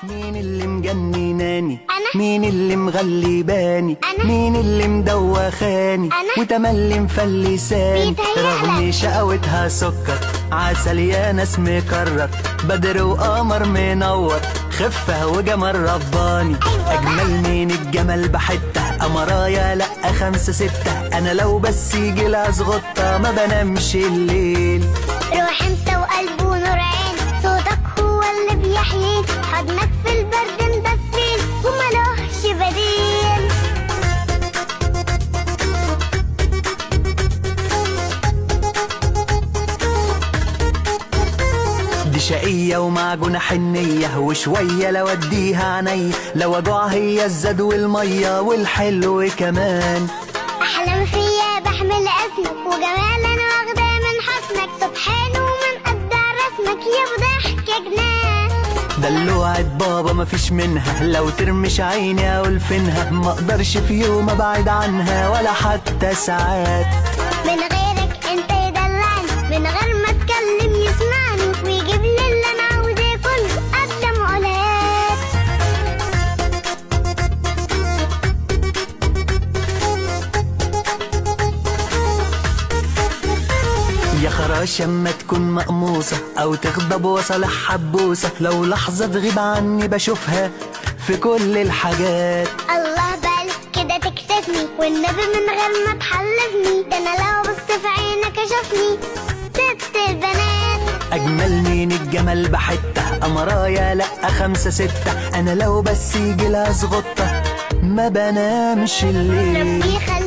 مين اللي مجنناني أنا. مين اللي مغلباني أنا. مين اللي مدوخاني أنا. وتملي مفلساني بيتهيألك. رغم شقوتها سكر عسل يا ناس مكرر بدر وقمر منور خفة وجمال رباني أيوة بقى. أجمل من الجمال بحتة قمرايا لأ خمسة ستة أنا لو بس يجي لها زغطة ما بنامش الليل روح انت وقلب ونور عين صوتك هو اللي بيحييك حضنك في البرد مدفين وملوش بديل دي شقية ومعجونة حنية وشوية لو اديها عينيا لو اجوع هي الزاد والمية والحلو كمان احلم فيا بحمل اسمك وجمال انا واخده من حسنك سبحان ومن ابدع رسمك يا ضحك يا جنان دلوعة بابا مفيش منها لو ترمش عيني اقول فينها ما اقدرش في يوم ابعد عنها ولا حتى ساعات من غيرك انت يدلعني من غير ما اتكلم يسمعني ويجيب لي اللي انا عاوزاه كله قد مقولات يا خراش اما تكون مقموصة او تغضب وصالح حبوسة لو لحظة تغيب عني بشوفها في كل الحاجات الله بالك كده تكسفني والنبي من غير ما تحلفني ده انا لو بص في عينك اشوفني ست البنات اجمل من الجمال بحته قمرايا لا خمسة ستة انا لو بس يجي لها زغطة ما بنامش الليل ربي يخليك